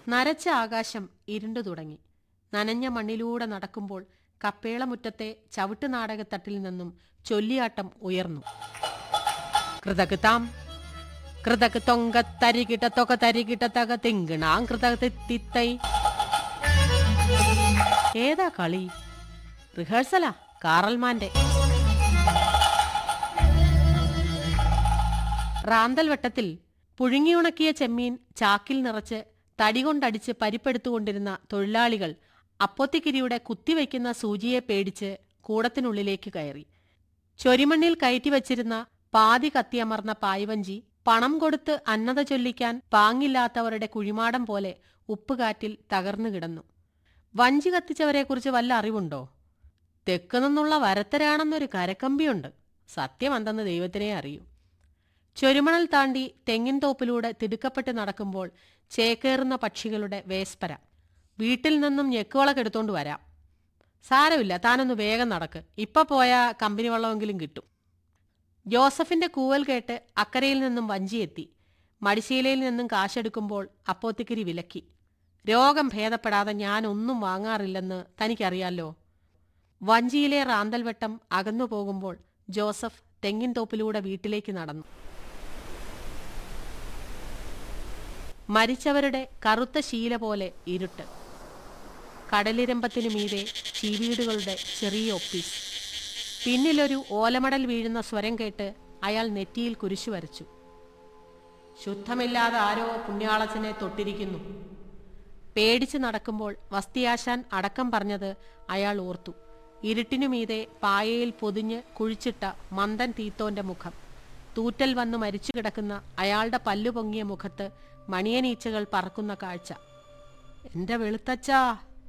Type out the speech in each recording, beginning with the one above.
നരച്ച ആകാശം ഇരുണ്ടു തുടങ്ങി നനഞ്ഞ മണ്ണിലൂടെ നടക്കുമ്പോൾ കപ്പേളമുറ്റത്തെ ചവിട്ട് നാടകത്തട്ടിൽ നിന്നും ചൊല്ലിയാട്ടം ഉയർന്നു കൃതകൃതാം കൃതക് തൊങ്ക തരികിട്ട തൊക തരികിട്ട തക തിങ്കിണാം കൃതക് തിത്തൈ ഏതാ കളി റിഹേഴ്സലാ കാറൽമാന്റെ റാന്തൽ വെട്ടത്തിൽ പുഴുങ്ങിയുണക്കിയ ചെമ്മീൻ ചാക്കിൽ നിറച്ച് തടികൊണ്ടടിച്ച് പരിപ്പെടുത്തുകൊണ്ടിരുന്ന തൊഴിലാളികൾ അപ്പോത്തിക്കിരിയുടെ കുത്തിവയ്ക്കുന്ന സൂചിയെ പേടിച്ച് കൂടത്തിനുള്ളിലേക്ക് കയറി ചൊരിമണ്ണിൽ കയറ്റി വച്ചിരുന്ന പാതി കത്തിയമർന്ന പായ്വഞ്ചി പണം കൊടുത്ത് അന്നത ചൊല്ലിക്കാൻ പാങ്ങില്ലാത്തവരുടെ കുഴിമാടം പോലെ ഉപ്പുകാറ്റിൽ തകർന്നു കിടന്നു വഞ്ചി കത്തിച്ചവരെക്കുറിച്ച് വല്ല അറിവുണ്ടോ തെക്ക് നിന്നുള്ള വരത്തരാണെന്നൊരു കരക്കമ്പിയുണ്ട് സത്യമെന്തെന്ന് ദൈവത്തിനെ അറിയൂ ചൊരുമണൽ താണ്ടി തെങ്ങിൻ തോപ്പിലൂടെ തിടുക്കപ്പെട്ട് നടക്കുമ്പോൾ ചേക്കേറുന്ന പക്ഷികളുടെ വേസ്പര വീട്ടിൽ നിന്നും ഞെക്കുവളക്ക് എടുത്തോണ്ട് വരാം സാരമില്ല താനൊന്ന് വേഗം നടക്ക് ഇപ്പൊ പോയ കമ്പനി വെള്ളമെങ്കിലും കിട്ടും ജോസഫിന്റെ കൂവൽ കേട്ട് അക്കരയിൽ നിന്നും വഞ്ചിയെത്തി മടിശീലയിൽ നിന്നും കാശെടുക്കുമ്പോൾ അപ്പോത്തിക്കിരി വിലക്കി രോഗം ഭേദപ്പെടാതെ ഞാൻ ഒന്നും വാങ്ങാറില്ലെന്ന് തനിക്കറിയാലോ വഞ്ചിയിലെ റാന്തൽവട്ടം അകന്നു പോകുമ്പോൾ ജോസഫ് തെങ്ങിൻ തോപ്പിലൂടെ വീട്ടിലേക്ക് നടന്നു മരിച്ചവരുടെ കറുത്ത ശീല പോലെ ഇരുട്ട് കടലിരമ്പത്തിനു മീതെ ചീവീടുകളുടെ ചെറിയ ഒപ്പീസ് പിന്നിലൊരു ഓലമടൽ വീഴുന്ന സ്വരം കേട്ട് അയാൾ നെറ്റിയിൽ കുരിശു വരച്ചു ശുദ്ധമില്ലാതെ ആരോ പുണ്യാളച്ചനെ തൊട്ടിരിക്കുന്നു പേടിച്ചു നടക്കുമ്പോൾ വസ്തിയാശാൻ അടക്കം പറഞ്ഞത് അയാൾ ഓർത്തു ഇരുട്ടിനു മീതെ പായയിൽ പൊതിഞ്ഞ് കുഴിച്ചിട്ട മന്ദൻ തീത്തോന്റെ മുഖം തൂറ്റൽ വന്നു മരിച്ചു കിടക്കുന്ന അയാളുടെ പല്ലു പൊങ്ങിയ മുഖത്ത് മണിയനീച്ചകൾ പറക്കുന്ന കാഴ്ച എന്റെ വെളുത്തച്ചാ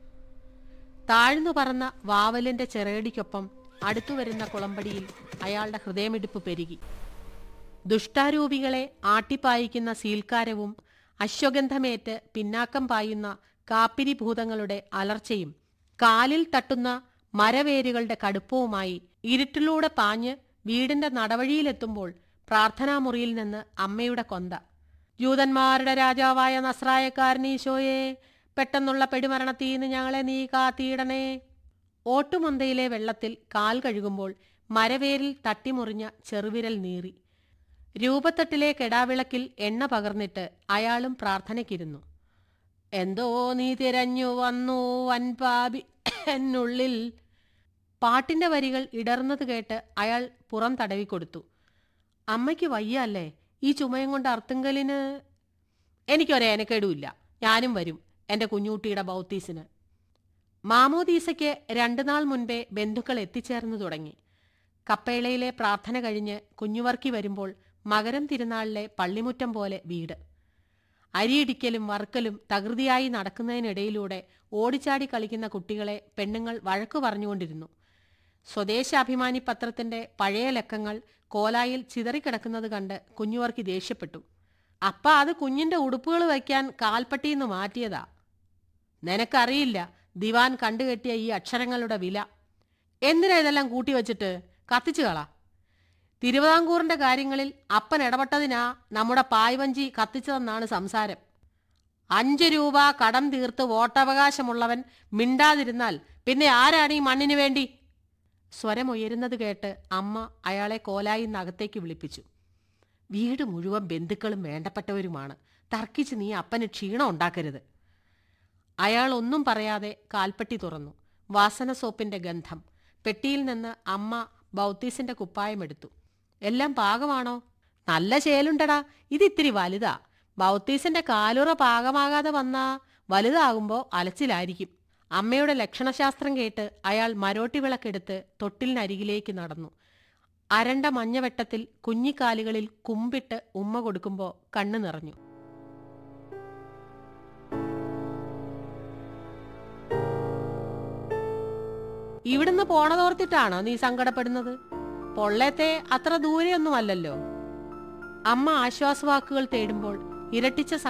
താഴ്ന്നു പറന്ന വാവലിന്റെ ചെറേടിക്കൊപ്പം അടുത്തു വരുന്ന കുളമ്പടിയിൽ അയാളുടെ ഹൃദയമിടിപ്പ് പെരുകി ദുഷ്ടാരൂപികളെ ആട്ടിപ്പായിക്കുന്ന സീൽക്കാരവും അശ്വഗന്ധമേറ്റ് പിന്നാക്കം പായുന്ന കാപ്പിരി ഭൂതങ്ങളുടെ അലർച്ചയും കാലിൽ തട്ടുന്ന മരവേരുകളുടെ കടുപ്പവുമായി ഇരുട്ടിലൂടെ പാഞ്ഞ് വീടിന്റെ നടവഴിയിലെത്തുമ്പോൾ പ്രാർത്ഥനാമുറിയിൽ നിന്ന് അമ്മയുടെ കൊന്ത ജൂതന്മാരുടെ രാജാവായ നസ്രായക്കാരനീശോയെ പെട്ടെന്നുള്ള പെടിമരണത്തിൽ നിന്ന് ഞങ്ങളെ നീ കാത്തിയിടണേ ഓട്ടുമൊന്തയിലെ വെള്ളത്തിൽ കാൽ കഴുകുമ്പോൾ മരവേരിൽ തട്ടിമുറിഞ്ഞ ചെറുവിരൽ നീറി രൂപത്തട്ടിലെ കെടാവിളക്കിൽ എണ്ണ പകർന്നിട്ട് അയാളും പ്രാർത്ഥനയ്ക്കിരുന്നു എന്തോ നീ തിരഞ്ഞു വന്നു വൻപാപി എന്നുള്ളിൽ പാട്ടിന്റെ വരികൾ ഇടർന്നത് കേട്ട് അയാൾ പുറം തടവിക്കൊടുത്തു അമ്മയ്ക്ക് വയ്യ അല്ലേ ഈ ചുമയം കൊണ്ട് അർത്തുങ്കലിന് എനിക്കൊരേനക്കേടുമില്ല ഞാനും വരും എൻ്റെ കുഞ്ഞൂട്ടിയുടെ ബൗത്തീസിന് മാമോദീസയ്ക്ക് രണ്ടു നാൾ മുൻപേ ബന്ധുക്കൾ എത്തിച്ചേർന്നു തുടങ്ങി കപ്പേളയിലെ പ്രാർത്ഥന കഴിഞ്ഞ് കുഞ്ഞുവർക്കി വരുമ്പോൾ മകരം തിരുനാളിലെ പള്ളിമുറ്റം പോലെ വീട് അരിയിടിക്കലും വറുക്കലും തകൃതിയായി നടക്കുന്നതിനിടയിലൂടെ ഓടിച്ചാടി കളിക്കുന്ന കുട്ടികളെ പെണ്ണുങ്ങൾ വഴക്കു പറഞ്ഞുകൊണ്ടിരുന്നു സ്വദേശാഭിമാനി പത്രത്തിന്റെ പഴയ ലക്കങ്ങൾ കോലായിൽ ചിതറിക്കിടക്കുന്നത് കണ്ട് കുഞ്ഞുവർക്കി ദേഷ്യപ്പെട്ടു അപ്പ അത് കുഞ്ഞിന്റെ ഉടുപ്പുകൾ വയ്ക്കാൻ കാൽപ്പട്ടിന്ന് മാറ്റിയതാ നിനക്കറിയില്ല ദിവാൻ കണ്ടുകെട്ടിയ ഈ അക്ഷരങ്ങളുടെ വില എന്തിനാ ഇതെല്ലാം കൂട്ടി വച്ചിട്ട് കത്തിച്ചു കള തിരുവിതാംകൂറിന്റെ കാര്യങ്ങളിൽ അപ്പൻ ഇടപെട്ടതിനാ നമ്മുടെ പായ്വഞ്ചി കത്തിച്ചതെന്നാണ് സംസാരം അഞ്ചു രൂപ കടം തീർത്ത് വോട്ടവകാശമുള്ളവൻ മിണ്ടാതിരുന്നാൽ പിന്നെ ആരാണ് ഈ മണ്ണിനു വേണ്ടി സ്വരമുയരുന്നത് കേട്ട് അമ്മ അയാളെ കോലായി നകത്തേക്ക് വിളിപ്പിച്ചു വീട് മുഴുവൻ ബന്ധുക്കളും വേണ്ടപ്പെട്ടവരുമാണ് തർക്കിച്ച് നീ അപ്പന് ക്ഷീണം ഉണ്ടാക്കരുത് അയാൾ ഒന്നും പറയാതെ കാൽപ്പെട്ടി തുറന്നു വാസന സോപ്പിന്റെ ഗന്ധം പെട്ടിയിൽ നിന്ന് അമ്മ ബൗത്തീസിന്റെ കുപ്പായമെടുത്തു എല്ലാം പാകമാണോ നല്ല ശേലുണ്ടടാ ഇതിത്തിരി വലുതാ ബൗത്തീസിന്റെ കാലുറ പാകമാകാതെ വന്നാ വലുതാകുമ്പോ അലച്ചിലായിരിക്കും അമ്മയുടെ ലക്ഷണശാസ്ത്രം കേട്ട് അയാൾ മരോട്ടി വിളക്കെടുത്ത് തൊട്ടിലിനരികിലേക്ക് നടന്നു അരണ്ട മഞ്ഞവെട്ടത്തിൽ കുഞ്ഞിക്കാലുകളിൽ കുമ്പിട്ട് ഉമ്മ കൊടുക്കുമ്പോ കണ്ണു നിറഞ്ഞു ഇവിടുന്ന് പോണതോർത്തിട്ടാണോ നീ സങ്കടപ്പെടുന്നത് പൊള്ളത്തെ അത്ര ദൂരെയൊന്നുമല്ലല്ലോ അമ്മ ആശ്വാസവാക്കുകൾ തേടുമ്പോൾ ഇരട്ടിച്ച